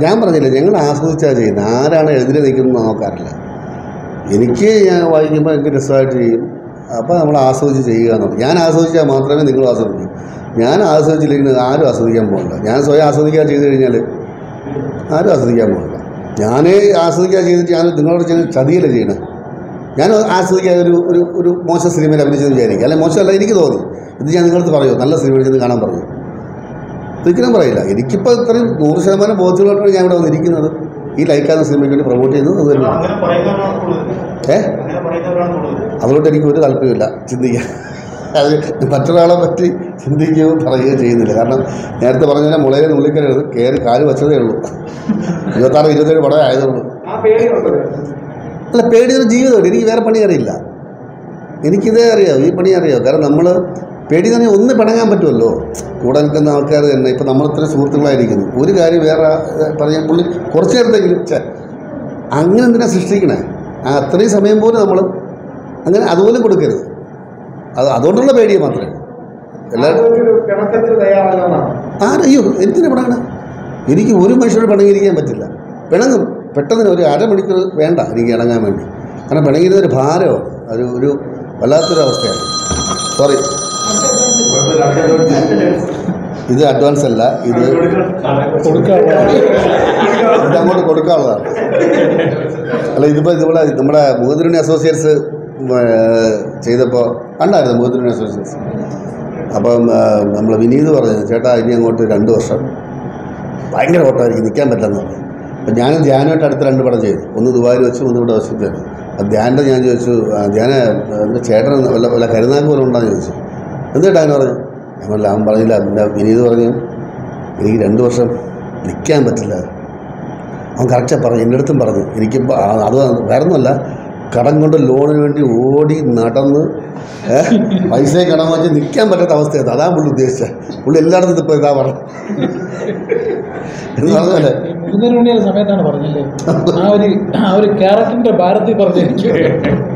ഞാൻ പറഞ്ഞില്ല ഞങ്ങൾ ആസ്വദിച്ചാണ് ചെയ്യുന്നത് ആരാണ് എതിരെ നിൽക്കുന്നത് നോക്കാറില്ല എനിക്ക് ഞാൻ വായിക്കുമ്പോൾ എനിക്ക് രസമായിട്ട് ചെയ്യും അപ്പോൾ നമ്മൾ ആസ്വദിച്ച് ചെയ്യുക എന്നുള്ളത് ഞാൻ ആസ്വദിച്ചാൽ മാത്രമേ നിങ്ങൾ ആസ്വദിക്കൂ ഞാൻ ആസ്വദിച്ചില്ലെങ്കിൽ ആരും ആസ്വദിക്കാൻ പോകില്ല ഞാൻ സ്വയം ആസ്വദിക്കാൻ ചെയ്ത് കഴിഞ്ഞാൽ ആരും ആസ്വദിക്കാൻ പോകില്ല ഞാൻ ആസ്വദിക്കാൻ ചെയ്തിട്ട് ഞാൻ നിങ്ങളോട് ചെയ്യുന്ന ചതിയല്ലേ ചെയ്യണേ ഞാൻ ആസ്വദിക്കാൻ ഒരു ഒരു ഒരു മോശം സിനിമയിൽ അഭിനയിച്ചെന്ന് വിചാരിക്കുക അല്ലെ മോശമല്ല എനിക്ക് തോന്നി ഇത് ഞാൻ നിങ്ങളടുത്ത് പറയുമോ നല്ല സിനിമ ചെന്ന് കാണാൻ പറഞ്ഞു ഒരിക്കലും പറയില്ല എനിക്കിപ്പോൾ ഇത്രയും നൂറ് ശതമാനം ബോധ്യമുള്ളതാണ് ഞാൻ ഇവിടെ വന്നിരിക്കുന്നത് ഈ ലൈക്കാവുന്ന സിനിമയ്ക്ക് വേണ്ടി പ്രൊമോട്ട് ചെയ്യുന്നത് അത് തന്നെയാണ് അങ്ങനെ പറയുന്നവരാണ് കൂടുതൽ ഏ അങ്ങനെ പറയുന്നവരാണ് കൂടുതൽ അതുകൊണ്ട് എനിക്ക് ഒരു താല്പര്യമില്ല ചിന്തിക്കാൻ അത് മറ്റൊരാളെ പറ്റി ചിന്തിക്കുകയോ പറയുകയോ ചെയ്യുന്നില്ല കാരണം നേരത്തെ പറഞ്ഞ പോലെ മുളയെ നുള്ളിക്കരുത് കയറി കാല് വെച്ചതേ ഉള്ളൂ ഇരുപത്താറ് ഇരുപത്തേഴ് പടമേ ആയതുള്ളൂ ആ പേടിയുണ്ട് അല്ല പേടിയൊരു ജീവിതമുണ്ട് എനിക്ക് വേറെ പണി അറിയില്ല എനിക്കിതേ അറിയാം ഈ പണി അറിയാം കാരണം നമ്മൾ പേടി തന്നെ ഒന്ന് പിണങ്ങാൻ പറ്റുമല്ലോ കൂടെ നിൽക്കുന്ന ആൾക്കാർ തന്നെ ഇപ്പം നമ്മൾ ഇത്ര സുഹൃത്തുക്കളായിരിക്കുന്നു ഒരു കാര്യം വേറെ ഏ, പറയാൻ പുള്ളി കുറച്ച് നേരത്തെങ്കിലും ഛെ, അങ്ങനെ എന്തിനാ സൃഷ്ടിക്കണേ ആ അത്രയും സമയം പോലും നമ്മൾ അങ്ങനെ അതുപോലും കൊടുക്കരുത് അത് അതുകൊണ്ടുള്ള പേടിയെ മാത്രമേ എല്ലാ ഒരു പിണക്കത്തിൽ തയ്യാറല്ലെന്നാണ് ആരയ്യോ എന്തിനാ പിണങ്ങണേ എനിക്ക് ഒരു മനുഷ്യരോട് പിണങ്ങിയിരിക്കാൻ പറ്റില്ല പിണങ്ങും പെട്ടെന്ന് ഒരു അരമണിക്കൂർ വേണ്ട എനിക്ക് ഇണങ്ങാൻ വേണ്ടി കാരണം പിണങ്ങിയിരുന്ന ഒരു ഭാരമാണ് ഒരു ഒരു വല്ലാത്തൊരു അവസ്ഥയാണ് സോറി ഇത് അഡ്വാൻസ് അല്ല ഇത് ഇത് അങ്ങോട്ട് കൊടുക്കാനുള്ളതാണ് അല്ല ഇതിപ്പോൾ ഇതുപോലെ നമ്മുടെ മുഖദ്രോണി അസോസിയേറ്റ്സ് ചെയ്തപ്പോൾ കണ്ടായിരുന്നു മുഖദ്രോണി അസോസിയേറ്റ്സ് അപ്പം നമ്മൾ വിനീത് പറഞ്ഞു ചേട്ടാ ഇനി അങ്ങോട്ട് രണ്ട് വർഷം ഭയങ്കര ഓട്ടമായിരിക്കും നിൽക്കാൻ പറ്റില്ലെന്ന് പറഞ്ഞു അപ്പം ഞാനും ധ്യാനമായിട്ട് അടുത്ത രണ്ട് പടം ചെയ്തു ഒന്ന് ദുബായിൽ വെച്ചു ഒന്ന് ഇവിടെ വെച്ചിട്ട് അപ്പം ധ്യാൻ്റെ ഞാൻ ചോദിച്ചു "ആ, ധ്യാന എൻ്റെ ചേട്ടൻ വല്ല വല്ല കരുനാക്ക് പോലെ ഉണ്ടോയെന്ന് ചോദിച്ചു എന്തിട്ടാ അവന് പറഞ്ഞു ഞാൻ പറഞ്ഞില്ല അവൻ പറഞ്ഞില്ല എൻ്റെ വിനീത് പറഞ്ഞു എനിക്ക് രണ്ട് വർഷം നിൽക്കാൻ പറ്റില്ല അവൻ കറക്റ്റാണ് പറഞ്ഞു എൻ്റെ അടുത്തും പറഞ്ഞു എനിക്ക് അത് വേറെ ഒന്നുമല്ല കടം കൊണ്ട് ലോണിന് വേണ്ടി ഓടി നടന്ന് ഏ, പൈസയും കടം വെച്ച് നിൽക്കാൻ പറ്റാത്ത അവസ്ഥയാണ് അതാണ് പുള്ളി ഉദ്ദേശിച്ചത് പുള്ളി എല്ലായിടത്തും ഇപ്പോൾ ഇതാ പറഞ്ഞു എന്ന് പറഞ്ഞല്ലേ ഈ മൂന്നര മണിയുടെ സമയത്താണ് പറഞ്ഞല്ലേ ആ ഒരു ആ ഒരു ക്യാരക്ടറിന്റെ ഭാരത്തിൽ പറഞ്ഞു എനിക്ക്